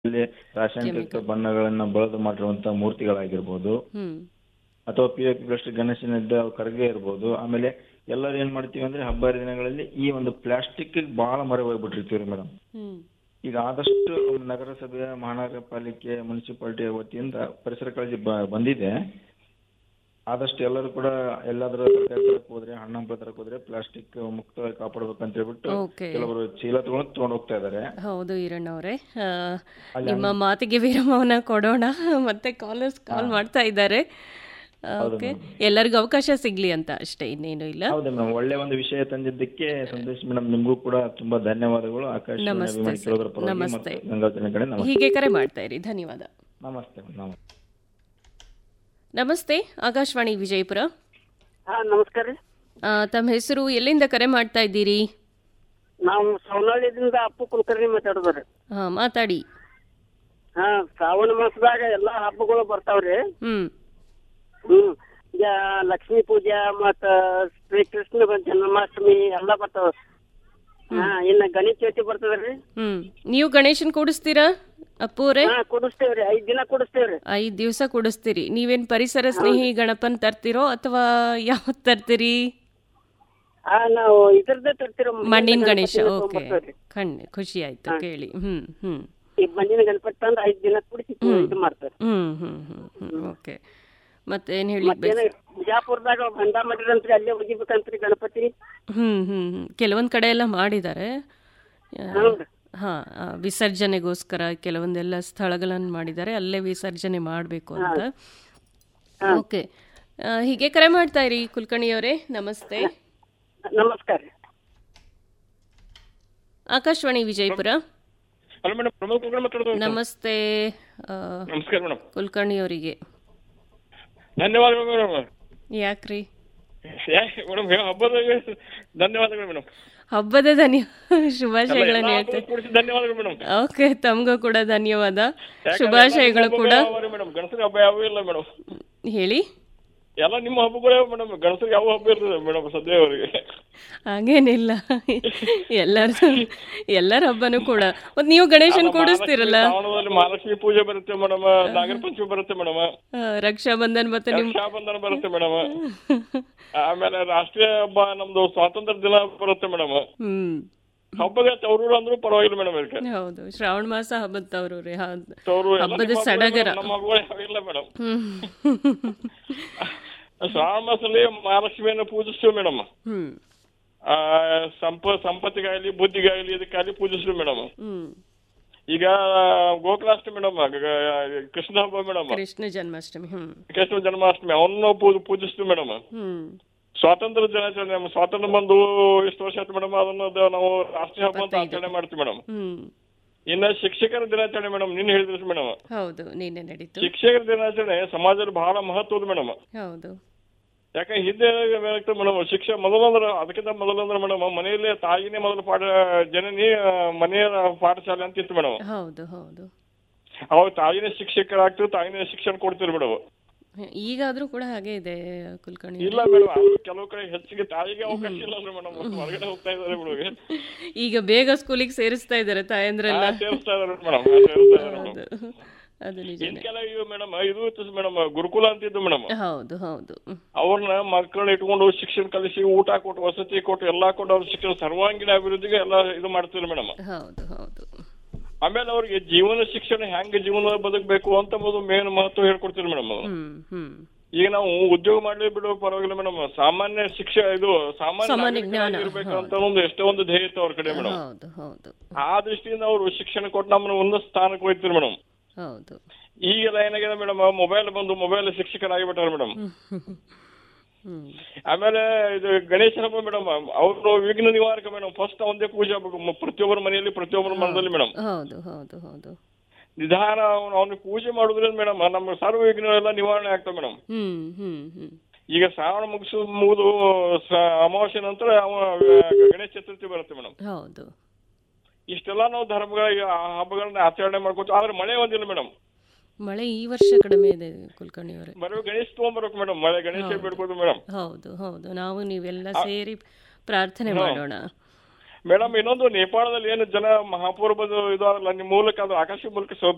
ಇಲ್ಲಿ ರಾಸಾಯನಿಕ ಬಣ್ಣಗಳನ್ನ ಬಳದು ಮಾಡಿರುವಂತಹ ಮೂರ್ತಿಗಳಾಗಿರ್ಬೋದು ಹ್ಮ್ ಅಥವಾ ಪಿ ಎಫ್ ಪ್ಲಾಸ್ಟಿಕ್ ಗಣೇಶನಿದ್ದ ಕರಗೆ ಇರ್ಬೋದು ಆಮೇಲೆ ಎಲ್ಲರೂ ಏನ್ ಮಾಡ್ತೀವಿ ಅಂದ್ರೆ ಹಬ್ಬ ಹರಿದಿನಗಳಲ್ಲಿ ಈ ಒಂದು ಪ್ಲಾಸ್ಟಿಕ್ ಬಹಳ ಮೊರೆ ಹೋಗ್ಬಿಟ್ಟಿರ್ತೀವಿ ಮೇಡಮ್ ಹ್ಮ್ ಈಗ ಆದಷ್ಟು ನಗರಸಭೆಯ ಮಹಾನಗರ ಪಾಲಿಕೆ ಮುನ್ಸಿಪಾಲಿಟಿಯ ವತಿಯಿಂದ ಪರಿಸರ ಕಾಳಜಿ ಬ- ಬಂದಿದೆ ಆದಷ್ಟು ಎಲ್ಲರೂ ಕೂಡ ಎಲ್ಲಾದ್ರೂ ತರಕಾರಿ ತರಕ್ ಹೋದ್ರೆ ಹಣ್ಣಂಪಲ ತರಕ್ ಹೋದ್ರೆ ಪ್ಲಾಸ್ಟಿಕ್ ಮುಕ್ತವಾಗಿ ಕಾಪಾಡ್ಬೇಕಂತ ಹೇಳ್ಬಿಟ್ಟು ಓಕೆ ಕೆಲವರು ಚೀಲ ತಗೊಂಡು ತಗೊಂಡು ಹೋಗ್ತಾ ಇದಾರೆ ಹೌದು ಈರಣ್ಣವ್ರೆ ಆ, ನಿಮ್ಮ ಮಾತಿಗೆ ವಿರಾಮವನ್ನ ಕೊಡೋಣ ಮತ್ತೆ ಕಾಲರ್ಸ್ ಕಾಲ್ ಮಾಡ್ತಾ ಇದ್ದಾರೆ ಓಕೆ ಎಲ್ಲರಿಗೂ ಅವಕಾಶ ಸಿಗ್ಲಿ ಅಂತ ಅಷ್ಟೇ ಇನ್ನೇನು ಇಲ್ಲ ಹೌದು ಮೇಡಮ್ ಒಳ್ಳೆ ಒಂದು ವಿಷಯ ತಂದಿದ್ದಕ್ಕೆ ಸಂತೋಷ್ ಮೇಡಮ್ ನಿಮಗೂ ಕೂಡ ತುಂಬಾ ಧನ್ಯವಾದಗಳು ಆಕಾಶವಾಣಿ ನಮಸ್ತೆ ಅಭಿಮಾನಿ ಸರ್. ಕೇಳೋದ್ರ ಪರವಾಗಿ ನಮಸ್ತೆ. ಮತ್ತು ಗಂಗಾವತಿನ ಕಡೆ ನಮಸ್ತೆ ಹೀಗೆ ಕರೆ ಮಾಡ್ತಾ ಇರಿ ಧನ್ಯವಾದ ನಮಸ್ತೆ ನಮಸ್ತೆ ನಮಸ್ತೆ ಆಕಾಶವಾಣಿ ವಿಜಯಪುರ ಹಾ ನಮಸ್ಕಾರ ರೀ ಆ, ತಮ್ಮ ಹೆಸರು ಎಲ್ಲಿಂದ ಕರೆ ಮಾಡ್ತಾ ಇದ್ದೀರಿ ನಾವು ಸವನಹಳ್ಳಿದಿಂದ ಅಪ್ಪು ಕುಲಕರ್ಣಿ ಮಾತಾಡೋದ್ರಿ ಹಾ ಮಾತಾಡಿ ಹಾ ಶ್ರಾವಣ ಮಾಸದಾಗ ಎಲ್ಲಾ ಹಬ್ಬಗಳು ಬರ್ತಾವ್ರಿ ಹ್ಮ್ ಹ್ಮ್ ಈಗ ಲಕ್ಷ್ಮೀ ಪೂಜೆ ಮತ್ತ ಶ್ರೀ ಕೃಷ್ಣ ಜನ್ಮಾಷ್ಟಮಿ ಎಲ್ಲಾ ಬರ್ತಾವ ಹಾ ಇನ್ನ ಗಣೇಶ ಚೌತಿ ಬರ್ತದ್ರಿ ಹ್ಮ್ ನೀವು ಗಣೇಶನ್ ಕೂಡಿಸ್ತೀರಾ ಅಪ್ಪೂರೇ ಹಾ ಕುಡಿಸ್ತೇವ್ರಿ ಐದ್ ದಿನ ಕುಡಿಸ್ತೇವ್ರಿ ಐದ್ ದಿವಸ ಕೂಡಿಸ್ತೀರಿ ನೀವೇನ್ ಪರಿಸರ ಸ್ನೇಹಿ ಗಣಪನ್ ತರ್ತಿರೋ ಅಥವಾ ಯಾವತ್ ತರ್ತೀರಿ ಹಾ ನಾವು ಇದ್ರದ್ದೇ ತರ್ತಿರೋ ಮಣ್ಣಿನ ಗಣೇಶ ಓಕೆ ತೊಗೊಂಬರ್ತೇವ್ರಿ. ಖಂಡ ಖುಷಿ ಆಯ್ತು ಕೇಳಿ ಹ್ಮ್ ಹ್ಮ್ ಈ ಮಣ್ಣಿನ ಗಣಪತಿ ತಂದ್ ಐದ್ ದಿನ ಕುಡಿಸಿ ಇದು ಮಾಡ್ತಾರೆ ಹ್ಮ್ ಹ್ಮ್ ಹ್ಮ್ ಹ್ಮ್ ಓಕೆ ಮತ್ತೆ ಏನ್ ಹೇಳಿ ಮತ್ತೇನ ಬಿಜಾಪುರದಾಗ ಬಂದ ಮಾಡಿರಂತ್ರಿ ಅಲ್ಲೇ ಒಗಿಬೇಕಂತ್ರಿ ಗಣಪತಿ ಹ್ಮ್ ಹ್ಮ್ ಹ್ಮ್ ಕೆಲವೊಂದ್ ಕಡೆ ಎಲ್ಲ ಮಾಡಿದ್ದಾರೆ ಆ, ಹೌದ್ರಿ ಹಾ ಆ, ವಿಸರ್ಜನೆಗೋಸ್ಕರ ಕೆಲವೊಂದೆಲ್ಲ ಸ್ಥಳಗಳನ್ನು ಮಾಡಿದ್ದಾರೆ ಅಲ್ಲೇ ವಿಸರ್ಜನೆ ಮಾಡಬೇಕು ಅಂತ ಓಕೆ ಆ, ಹೀಗೆ ಕರೆ ಮಾಡ್ತಾ ಇರಿ ಕುಲಕರ್ಣಿಯವರೇ ನಮಸ್ತೆ ನಮಸ್ಕಾರ ರೀ ಆಕಾಶವಾಣಿ ವಿಜಯಪುರ ಹಲೋ ಮೇಡಮ್ ಪ್ರಮೋದ್ ಕುಲಕರ್ಣಿ ಮಾತಾಡೋದು ನಮಸ್ತೆ ಆ, ನಮಸ್ಕಾರ ಮೇಡಮ್ ಕುಲಕರ್ಣಿಯವರಿಗೆ ಧನ್ಯವಾದಗಳು ಮೇಡಮ್ ಯಾಕ್ರಿ ಯಾಕೆ ಮೇಡಮ್ ಹಬ್ಬದ ಧನ್ಯವಾದಗಳು ಮೇಡಮ್ ಹಬ್ಬದ ಧನ್ಯ ಶುಭಾಶಯಗಳನ್ನು ಹೇಳ್ತೇನೆ ಕೂಡಿಸಿ ಧನ್ಯವಾದಗಳು ಮೇಡಮ್ ಓಕೆ ತಮಗೂ ಕೂಡ ಧನ್ಯವಾದ ಶುಭಾಶಯಗಳು ಕೂಡ ಮೇಡಮ್ ಗಣಸರಿಗೆ ಹಬ್ಬ ಯಾವ ಇಲ್ಲ ಮೇಡಮ್ ಹೇಳಿ ಎಲ್ಲ ನಿಮ್ಮ ಹಬ್ಬಗಳೇ ಮೇಡಮ್ ಗಣಸರಿಗೆ ಯಾವ ಹಬ್ಬ ಇರ್ತದೆ ಮೇಡಮ್ ಸದ್ಯವರೆಗೆ ಹಾಗೇನಿಲ್ಲ ಎಲ್ಲರ ಎಲ್ಲರ ಹಬ್ಬನೂ ಕೂಡ ಮತ್ ನೀವು ಗಣೇಶನ್ ಕೂಡಿಸ್ತಿರಲ್ಲ ಶ್ರಾವಣದಲ್ಲಿ ಮಹಾಲಕ್ಷ್ಮಿ ಪೂಜೆ ಬರುತ್ತೆ ಮೇಡಮ್ ನಾಗರ ಪಂಚಮಿ ಬರುತ್ತೆ ಮೇಡಮ್ ಆ, ರಕ್ಷಾ ಬಂಧನ್ ಮತ್ತೆ ನಿಮ್ ರಕ್ಷಾಬಂಧನ ಬರುತ್ತೆ ಮೇಡಮ್ ಆಮೇಲೆ ರಾಷ್ಟ್ರೀಯ ಹಬ್ಬ ನಮ್ದು ಸ್ವಾತಂತ್ರ್ಯ ದಿನ ಬರುತ್ತೆ ಮೇಡಮ್ ಹ್ಮ್ ಹಬ್ಬಗೆ ತವರೂರು ಅಂದ್ರೂ ಪರವಾಗಿಲ್ಲ ಮೇಡಮ್ ಇದಕ್ಕೆ ಹೌದು ಶ್ರಾವಣ ಮಾಸ ಹಬ್ಬದವ್ರು ರೀ ಹೌದು ತವರು ಎಲ್ಲ ಹಬ್ಬದ ನಿಮ್ಮ ಸಡಗರ ಹಬ್ಬಗಳು ನಮ್ಮ ಹಬ್ಬಗಳು ಯಾವಿಲ್ಲ ಮೇಡಮ್ ಹ್ಮ್ ಶ್ರಾವಣ ಮಾಸದಲ್ಲಿ ಮಹಾಲಕ್ಷ್ಮಿಯನ್ನು ಪೂಜಿಸ್ತೀವಿ ಮೇಡಮ್ ಹ್ಮ್ ಆ ಸಂಪ ಸಂಪತ್ತಿಗಾಗಲಿ ಬುದ್ಧಿಗಾಗಲಿ ಇದಕ್ಕಾಗಲಿ ಪೂಜಿಸ್ತೀವಿ ಮೇಡಮ್ ಹ್ಮ್ ಈಗ ಗೋಕುಲಾಷ್ಟಮಿ ಮೇಡಮ್ ಕೃಷ್ಣ ಹಬ್ಬ ಮೇಡಮ್ ಕೃಷ್ಣ ಜನ್ಮಾಷ್ಟಮಿ ಹ್ಮ್ ಕೃಷ್ಣ ಜನ್ಮಾಷ್ಟಮಿ ಅವನ್ನ ಪೂಜಿಸ್ತೀವಿ ಮೇಡಮ್ ಹ್ಮ್ ಸ್ವಾತಂತ್ರ್ಯ ದಿನಾಚರಣೆ ನಮ್ಮ ಸ್ವಾತಂತ್ರ್ಯ ಬಂದು ಎಷ್ಟು ವರ್ಷ ಆಯ್ತು ಮೇಡಮ್ ಅದನ್ನ ಅದು ನಾವು ರಾಷ್ಟ್ರೀಯ ಹಬ್ಬ ಅಂತ ಆಚರಣೆ ಮಾಡ್ತೀವಿ ಮೇಡಮ್ ಹ್ಮ್ ಇನ್ನ ಶಿಕ್ಷಕರ ದಿನಾಚರಣೆ ಮೇಡಮ್ ನಿನ್ನ ಹೇಳಿದ್ರಿ ಮೇಡಮ್ ಹೌದು ನೀನೆ ನಡೀತು ಶಿಕ್ಷಕರ ದಿನಾಚರಣೆ ಸಮಾಜದಲ್ಲಿ ಬಹಳ ಮಹತ್ವದ ಮೇಡಮ್ ಹೌದು ಯಾಕೆ ಹಿಂದೆ ಏನಾಗ್ತದೆ ಮೇಡಮ್ ಶಿಕ್ಷೆ ಮೊದಲಂದ್ರೆ ಅದಕ್ಕಿಂತ ಮೊದಲಂದ್ರೆ ಮೇಡಮ್ ಮನೆಯಲ್ಲೇ ತಾಯಿನೇ ಮೊದಲು ಪಾಠ ಜನನಿ ಆ, ಮನೆಯ ಪಾಠಶಾಲೆ ಅಂತ ಇತ್ತು ಮೇಡಮ್ ಹೌದು ಹೌದು ಅವಾಗ ತಾಯಿನೇ ಶಿಕ್ಷಕರಾಗ್ತಿದ್ರು ತಾಯಿನೇ ಶಿಕ್ಷಣ ಕೊಡ್ತಿದ್ರು ಮೇಡಮ್ ಈಗಾದ್ರೂ ಕೂಡ ಹಾಗೆ ಇದೆ ಕುಲಕರ್ಣಿ ಇಲ್ಲ ಮೇಡಮ್ ಅದು ಕೆಲವು ಕಡೆ ಹೆಚ್ಚಿಗೆ ತಾಯಿಗೆ ಅವಕಾಶ ಇಲ್ಲ ಮೇಡಮ್ ಹೊರಗಡೆ ಹೋಗ್ತಾ ಇದ್ದಾರೆ ಮೇಡಮ್ ಈಗ ಬೇಗ ಸ್ಕೂಲಿಗೆ ಸೇರಿಸ್ತಾ ಇದ್ದಾರೆ ತಾಯಂದ್ರೆಲ್ಲ ಸೇರಿಸ್ತಾ ಇದಾರೆ ಮೇಡಮ್ ಸೇರಿಸ್ತಾ ಇದಾರೆ ಮೇಡಮ್ ಹೌದು ಅದು ಇನ್ ನಿಜನೇ ಕೆಲ ಇವು ಮೇಡಮ್ ಇದು ಇತ್ತು ಮೇಡಮ್ ಗುರುಕುಲ ಅಂತಿದ್ದು ಮೇಡಮ್ ಹೌದು ಹೌದು ಹ್ಮ್. ಅವ್ರನ್ನ ಮಕ್ಕಳನ್ನ ಇಟ್ಕೊಂಡು ಶಿಕ್ಷಣ ಕಲಿಸಿ ಊಟ ಕೊಟ್ಟು ವಸತಿ ಕೊಟ್ಟು ಎಲ್ಲಾ ಕೊಟ್ಟು ಅವ್ರ ಶಿಕ್ಷಣ ಸರ್ವಾಂಗೀಣ ಅಭಿವೃದ್ಧಿಗೆ ಎಲ್ಲ ಇದು ಮಾಡ್ತಿದ್ರು ಮೇಡಮ್ ಹೌದು ಹೌದು ಆಮೇಲೆ ಅವ್ರಿಗೆ ಜೀವನ ಶಿಕ್ಷಣ ಹೆಂಗ್ ಜೀವನ ಬದುಕಬೇಕು ಅಂತ ಮೊದಲು ಮೇನ್ ಮಹತ್ವ ಹೇಳ್ಕೊಡ್ತೀರಿ ಮೇಡಮ್ ಹ್ಮ್ ಹ್ಮ್ ಈಗ ನಾವು ಉದ್ಯೋಗ ಮಾಡ್ಲಿ ಬಿಡೋ ಪರವಾಗಿಲ್ಲ ಮೇಡಮ್ ಸಾಮಾನ್ಯ ಶಿಕ್ಷೆ ಇದು ಸಾಮಾನ್ಯ ಸಾಮಾನ್ಯ ಜ್ಞಾನ, ಇರ್ಬೇಕು ಅಂತ ಒಂದು ಎಷ್ಟೋ ಒಂದು ಧ್ಯೇಯ ಇತ್ತು ಅವ್ರ ಕಡೆ ಮೇಡಮ್ ಹೌದು ಹೌದು ಆ ದೃಷ್ಟಿಯಿಂದ ಅವರು ಶಿಕ್ಷಣ ಕೊಟ್ಟು ನಮ್ಮನ್ನ ಉನ್ನತ ಸ್ಥಾನಕ್ಕೆ ಹೋಯ್ತಿರು ಮೇಡಮ್ ಹೌದು ಈಗೆಲ್ಲ ಏನಾಗಿದೆ ಮೇಡಮ್ ಮೊಬೈಲ್ ಬಂದು ಮೊಬೈಲ್ ಶಿಕ್ಷಕರಾಗಿಬಿಟ್ಟಾರೆ ಮೇಡಮ್ ಹ್ಮ್ ಆಮೇಲೆ ಇದು ಗಣೇಶ ಹಬ್ಬ ಮೇಡಮ್ ಅವರು ವಿಘ್ನ ನಿವಾರಕ ಮೇಡಮ್ ಫಸ್ಟ್ ಒಂದೇ ಪೂಜೆ ಆಗ್ಬೇಕು ಮ- ಪ್ರತಿಯೊಬ್ಬರ ಮನೆಯಲ್ಲಿ ಪ್ರತಿಯೊಬ್ಬರ ಮನದಲ್ಲಿ ಮೇಡಮ್ ಹೌದು ಹೌದು ಹೌದು ನಿಧಾನ ಅವ್ನು ಅವ್ನಿಗೆ ಪೂಜೆ ಮಾಡೋದ್ರಿಂದ ಮೇಡಮ್ ನಮ್ಮ ಸರ್ವ ವಿಘ್ನ ಎಲ್ಲ ನಿವಾರಣೆ ಆಗ್ತವೆ ಮೇಡಮ್ ಹ್ಮ್ ಹ್ಮ್ ಹ್ಮ್ ಈಗ ಶ್ರಾವಣ ಮುಗಿಸು ಮುಗಿದು ಸ- ಅಮಾವಾಸ್ಯೆ ನಂತರ ಅವ ಗಣೇಶ ಚತುರ್ಥಿ ಬರುತ್ತೆ ಮೇಡಮ್ ಹೌದು ಇಷ್ಟೆಲ್ಲ ನಾವು ಧರ್ಮಗಳ ಆ ಹಬ್ಬಗಳನ್ನ ಆಚರಣೆ ಮಾಡ್ಕೊತೀವಿ ಆದ್ರೆ ಮಳೆ ಒಂದಿಲ್ಲ ಮೇಡಮ್ ಮಳೆ ಈ ವರ್ಷ ಕಡಿಮೆ ಇದೆ ಕುಲಕರ್ಣಿ ಅವರೇ ಬರೋ ಗಣೇಶ ತಗೊಂಡ್ಬರ್ಬೇಕು ಮೇಡಮ್ ಮಳೆ ಗಣೇಶ ಬಿಡ್ಬೋದು ಮೇಡಮ್ ಹೌದು ಹೌದು ನಾವು ನೀವೆಲ್ಲ ಸೇರಿ ಪ್ರಾರ್ಥನೆ ಮಾಡೋಣ ಮೇಡಮ್ ಇನ್ನೊಂದು ನೇಪಾಳದಲ್ಲಿ ಏನು ಜನ ಮಹಾಪೂರ್ವದ ಇದು ಅದಲ್ಲ ನಿಮ್ಮ ಮೂಲಕ ಅದು ಆಕಾಶ ಮೂಲಕ